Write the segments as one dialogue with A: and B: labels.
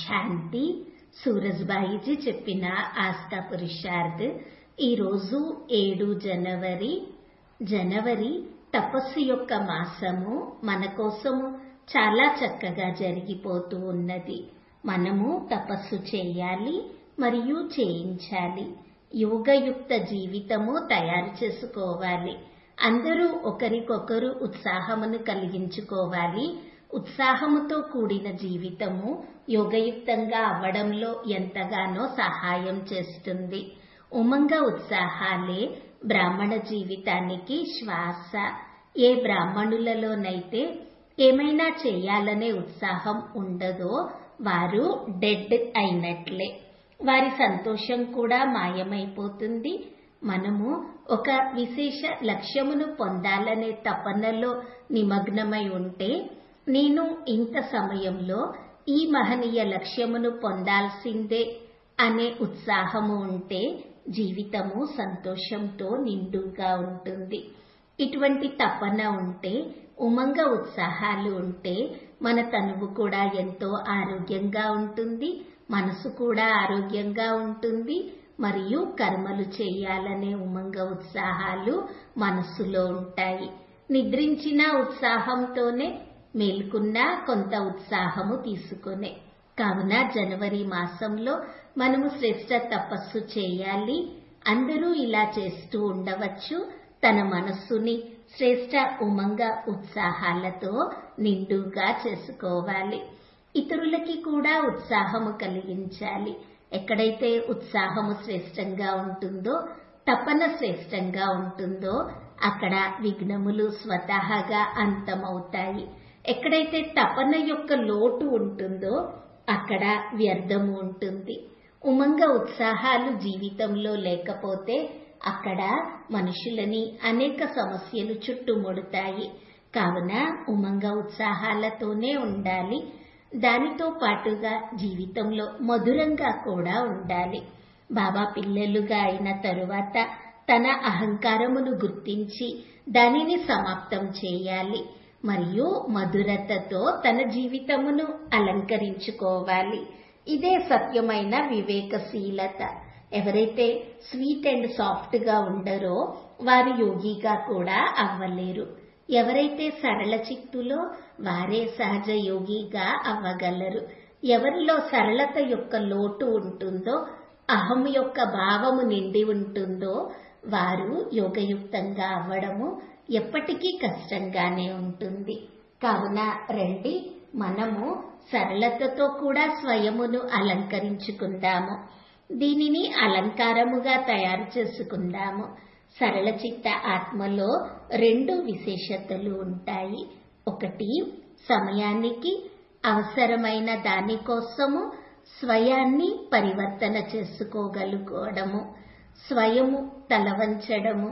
A: శాంతి సూరజ్బాయిజీ చెప్పిన ఆస్థా పురుషార్థ్ ఈరోజు ఏడు జనవరి జనవరి తపస్సు యొక్క మాసము మన కోసము చాలా చక్కగా జరిగిపోతూ ఉన్నది మనము తపస్సు చేయాలి మరియు చేయించాలి యోగయుక్త జీవితము తయారు చేసుకోవాలి అందరూ ఒకరికొకరు ఉత్సాహమును కలిగించుకోవాలి ఉత్సాహముతో కూడిన జీవితము యోగయుక్తంగా అవ్వడంలో ఎంతగానో సహాయం చేస్తుంది ఉమంగ ఉత్సాహాలే బ్రాహ్మణ జీవితానికి శ్వాస ఏ బ్రాహ్మణులలోనైతే ఏమైనా చేయాలనే ఉత్సాహం ఉండదో వారు డెడ్ అయినట్లే వారి సంతోషం కూడా మాయమైపోతుంది మనము ఒక విశేష లక్ష్యమును పొందాలనే తపనలో నిమగ్నమై ఉంటే నేను ఇంత సమయంలో ఈ మహనీయ లక్ష్యమును పొందాల్సిందే అనే ఉత్సాహము ఉంటే జీవితము సంతోషంతో నిండుగా ఉంటుంది ఇటువంటి తపన ఉంటే ఉమంగ ఉత్సాహాలు ఉంటే మన తనువు కూడా ఎంతో ఆరోగ్యంగా ఉంటుంది మనసు కూడా ఆరోగ్యంగా ఉంటుంది మరియు కర్మలు చేయాలనే ఉమంగ ఉత్సాహాలు మనస్సులో ఉంటాయి నిద్రించిన ఉత్సాహంతోనే మేల్కున్న కొంత ఉత్సాహము తీసుకునే కావున జనవరి మాసంలో మనము శ్రేష్ట తపస్సు చేయాలి అందరూ ఇలా చేస్తూ ఉండవచ్చు తన మనస్సుని శ్రేష్ట ఉమంగ ఉత్సాహాలతో నిండుగా చేసుకోవాలి ఇతరులకి కూడా ఉత్సాహము కలిగించాలి ఎక్కడైతే ఉత్సాహము శ్రేష్టంగా ఉంటుందో తపన శ్రేష్టంగా ఉంటుందో అక్కడ విఘ్నములు స్వతహాగా అంతమవుతాయి ఎక్కడైతే తపన యొక్క లోటు ఉంటుందో అక్కడ వ్యర్థము ఉంటుంది ఉమంగ ఉత్సాహాలు జీవితంలో లేకపోతే అక్కడ మనుషులని అనేక సమస్యలు చుట్టుముడతాయి కావున ఉమంగ ఉత్సాహాలతోనే ఉండాలి దానితో పాటుగా జీవితంలో మధురంగా కూడా ఉండాలి బాబా పిల్లలుగా అయిన తరువాత తన అహంకారమును గుర్తించి దానిని సమాప్తం చేయాలి మరియు మధురతతో తన జీవితమును అలంకరించుకోవాలి ఇదే సత్యమైన వివేకశీలత ఎవరైతే స్వీట్ అండ్ సాఫ్ట్ గా ఉండరో వారు యోగిగా కూడా అవ్వలేరు ఎవరైతే సరళ చిత్తులో వారే సహజ యోగిగా అవ్వగలరు ఎవరిలో సరళత యొక్క లోటు ఉంటుందో అహం యొక్క భావము నిండి ఉంటుందో వారు యోగయుక్తంగా అవ్వడము ఎప్పటికీ కష్టంగానే ఉంటుంది కావున రండి మనము సరళతతో కూడా స్వయమును అలంకరించుకుందాము దీనిని అలంకారముగా తయారు చేసుకుందాము సరళ చిత్త ఆత్మలో రెండు విశేషతలు ఉంటాయి ఒకటి సమయానికి అవసరమైన దానికోసము స్వయాన్ని పరివర్తన చేసుకోగలుగోవడము స్వయము తలవంచడము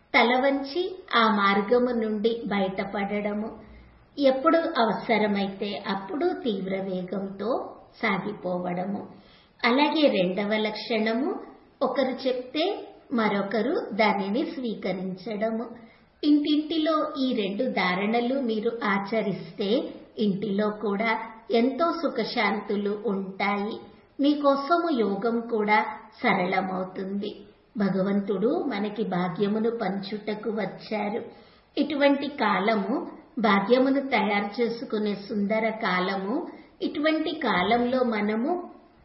A: తలవంచి ఆ మార్గము నుండి బయటపడడము ఎప్పుడు అవసరమైతే అప్పుడు తీవ్ర వేగంతో సాగిపోవడము అలాగే రెండవ లక్షణము ఒకరు చెప్తే మరొకరు దానిని స్వీకరించడము ఇంటింటిలో ఈ రెండు ధారణలు మీరు ఆచరిస్తే ఇంటిలో కూడా ఎంతో సుఖశాంతులు ఉంటాయి మీకోసము యోగం కూడా సరళమవుతుంది భగవంతుడు మనకి భాగ్యమును పంచుటకు వచ్చారు ఇటువంటి కాలము భాగ్యమును తయారు చేసుకునే సుందర కాలము ఇటువంటి కాలంలో మనము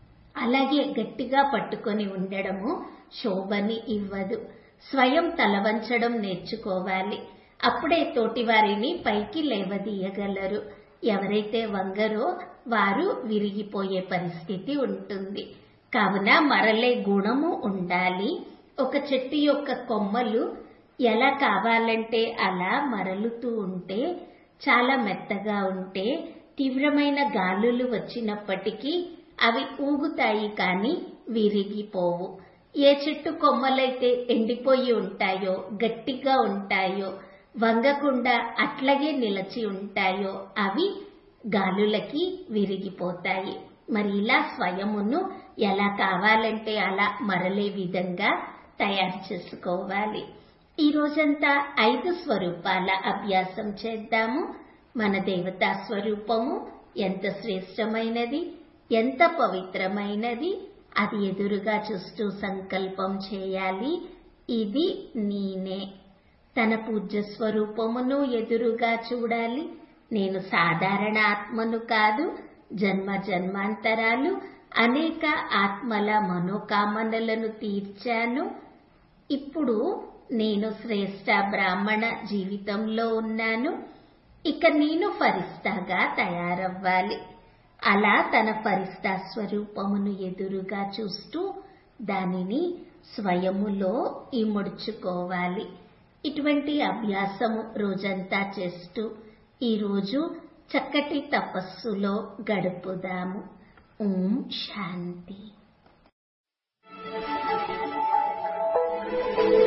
A: అలాగే గట్టిగా పట్టుకొని ఉండడము శోభని ఇవ్వదు స్వయం తలవంచడం నేర్చుకోవాలి అప్పుడే తోటివారిని పైకి లేవదీయగలరు ఎవరైతే వంగరో వారు విరిగిపోయే పరిస్థితి ఉంటుంది కావున మరలే గుణము ఉండాలి ఒక చెట్టు యొక్క కొమ్మలు ఎలా కావాలంటే అలా మరలుతూ ఉంటే చాలా మెత్తగా ఉంటే తీవ్రమైన గాలులు వచ్చినప్పటికీ అవి ఊగుతాయి కానీ విరిగిపోవు ఏ చెట్టు కొమ్మలైతే ఎండిపోయి ఉంటాయో గట్టిగా ఉంటాయో వంగకుండా అట్లాగే నిలచి ఉంటాయో అవి గాలులకి విరిగిపోతాయి మరి ఇలా స్వయమును ఎలా కావాలంటే అలా మరలే విధంగా తయారు చేసుకోవాలి ఈ రోజంతా ఐదు స్వరూపాల అభ్యాసం చేద్దాము మన దేవతా స్వరూపము ఎంత శ్రేష్టమైనది ఎంత పవిత్రమైనది అది ఎదురుగా చూస్తూ సంకల్పం చేయాలి ఇది నేనే తన పూజ్య స్వరూపమును ఎదురుగా చూడాలి నేను సాధారణ ఆత్మను కాదు జన్మ జన్మాంతరాలు అనేక ఆత్మల మనోకామనలను తీర్చాను ఇప్పుడు నేను శ్రేష్ట బ్రాహ్మణ జీవితంలో ఉన్నాను ఇక నేను ఫరిస్తాగా తయారవ్వాలి అలా తన ఫరిస్తా స్వరూపమును ఎదురుగా చూస్తూ దానిని స్వయములో ఇముడ్చుకోవాలి ఇటువంటి అభ్యాసము రోజంతా చేస్తూ ఈరోజు చక్కటి తపస్సులో గడుపుదాము ఓం శాంతి